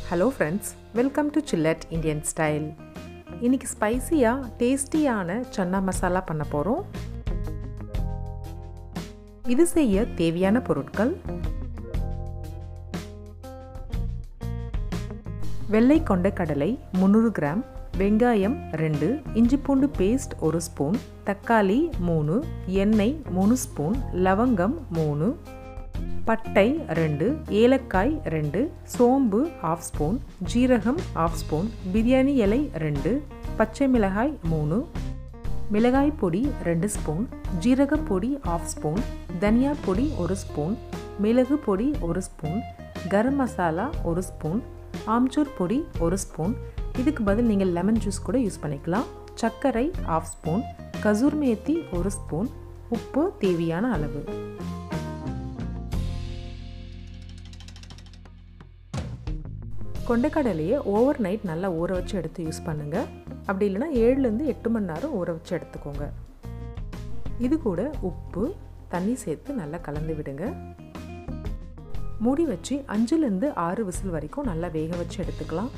hello friends welcome to சில்லட் Indian style இன்னைக்கு ஸ்பைசியாக டேஸ்டியான சன்னா மசாலா பண்ண போகிறோம் இது செய்ய தேவையான பொருட்கள் வெள்ளை கொண்ட கடலை முந்நூறு கிராம் வெங்காயம் ரெண்டு இஞ்சி பூண்டு பேஸ்ட் ஒரு ஸ்பூன் தக்காளி மூணு எண்ணெய் மூணு ஸ்பூன் லவங்கம் மூணு பட்டை ரெண்டு ஏலக்காய் ரெண்டு சோம்பு ஆஃப் ஸ்பூன் ஜீரகம் ஆஃப் ஸ்பூன் பிரியாணி இலை ரெண்டு பச்சை மிளகாய் மூணு மிளகாய் பொடி ரெண்டு ஸ்பூன் ஜீரக பொடி ஆஃப் ஸ்பூன் தனியா பொடி ஒரு ஸ்பூன் மிளகு பொடி ஒரு ஸ்பூன் கரம் மசாலா ஒரு ஸ்பூன் ஆம்ச்சூர் பொடி ஒரு ஸ்பூன் இதுக்கு பதில் நீங்கள் லெமன் ஜூஸ் கூட யூஸ் பண்ணிக்கலாம் சர்க்கரை ஆஃப் ஸ்பூன் கசூர் மேத்தி ஒரு ஸ்பூன் உப்பு தேவையான அளவு கொண்டைக்கடலையை ஓவர் நைட் நல்லா ஊற வச்சு எடுத்து யூஸ் பண்ணுங்கள் அப்படி இல்லைனா ஏழுலேருந்து எட்டு மணி நேரம் ஊற வச்சு எடுத்துக்கோங்க இது கூட உப்பு தண்ணி சேர்த்து நல்லா கலந்து விடுங்க மூடி வச்சு அஞ்சுலேருந்து ஆறு விசில் வரைக்கும் நல்லா வேக வச்சு எடுத்துக்கலாம்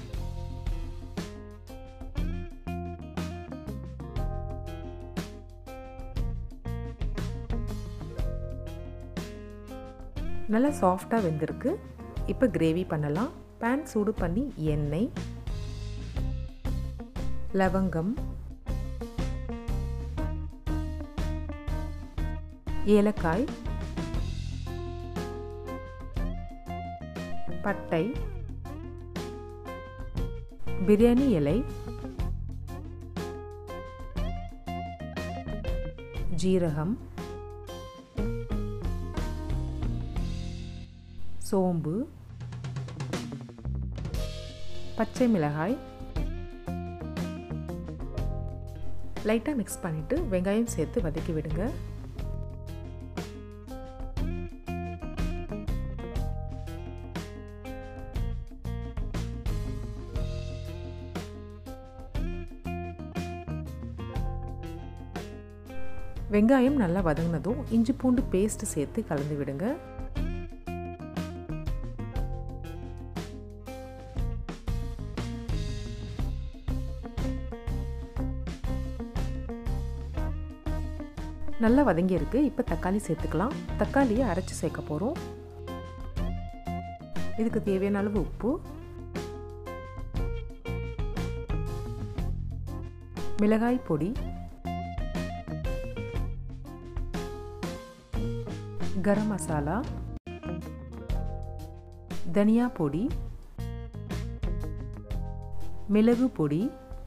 நல்லா சாஃப்டாக வெந்திருக்கு இப்போ கிரேவி பண்ணலாம் பேன் சூடு பண்ணி எண்ணெய் லவங்கம் ஏலக்காய் பட்டை பிரியாணி இலை ஜீரகம் சோம்பு பச்சை மிளகாய் லைட்டாக மிக்ஸ் பண்ணிவிட்டு வெங்காயம் சேர்த்து வதக்கி விடுங்க வெங்காயம் நல்லா வதங்கினதும் இஞ்சி பூண்டு பேஸ்ட் சேர்த்து கலந்து விடுங்க நல்லா வதங்கியிருக்கு இப்போ தக்காளி சேர்த்துக்கலாம் தக்காளியை அரைச்சி சேர்க்க போகிறோம் இதுக்கு தேவையான அளவு உப்பு மிளகாய் பொடி கரம் மசாலா தனியா பொடி மிளகு பொடி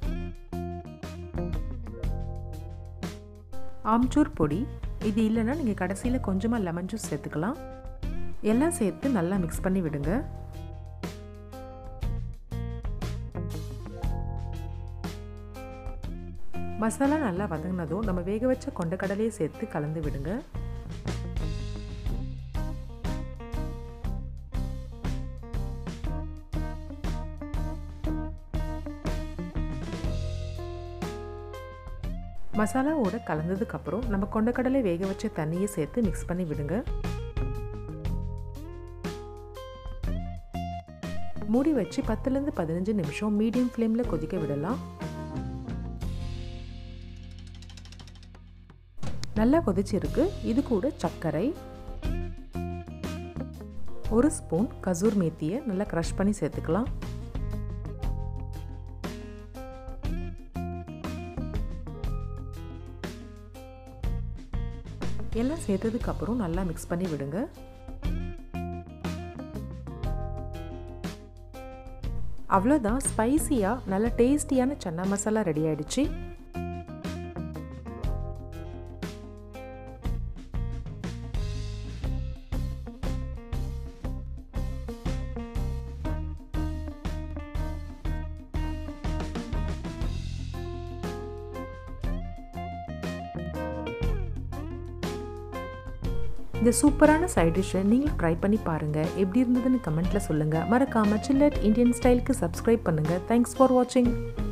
ஆம்ச்சூர் பொடி இது இல்லைன்னா நீங்கள் கடைசியில் கொஞ்சமாக லெமன் ஜூஸ் சேர்த்துக்கலாம் எல்லாம் சேர்த்து நல்லா மிக்ஸ் பண்ணி விடுங்க மசாலா நல்லா வதங்கினதும் நம்ம வேக வச்ச கொண்ட கடலையை சேர்த்து கலந்து விடுங்க மசாலாவோட கலந்ததுக்கப்புறம் நம்ம கொண்டக்கடலை வேக வச்ச தண்ணியை சேர்த்து மிக்ஸ் பண்ணி விடுங்க மூடி வச்சு பத்துலேருந்து பதினஞ்சு நிமிஷம் மீடியம் ஃப்ளேமில் கொதிக்க விடலாம் நல்லா கொதிச்சிருக்கு இது கூட சர்க்கரை ஒரு ஸ்பூன் கசூர் மேத்தியை நல்லா க்ரஷ் பண்ணி சேர்த்துக்கலாம் எல்லாம் சேர்த்ததுக்கு அப்புறம் நல்லா மிக்ஸ் பண்ணி விடுங்க அவ்வளோதான் ஸ்பைசியாக நல்ல டேஸ்டியான சன்னா மசாலா ரெடி ஆயிடுச்சு இந்த சூப்பரான சைட் டிஷ்ஷை நீங்களும் ட்ரை பண்ணி பாருங்கள் எப்படி இருந்ததுன்னு கமெண்ட்டில் சொல்லுங்கள் மறக்காமல் சில்லட் இந்தியன் ஸ்டைலுக்கு சப்ஸ்கிரைப் பண்ணுங்கள் தேங்க்ஸ் ஃபார் வாட்சிங்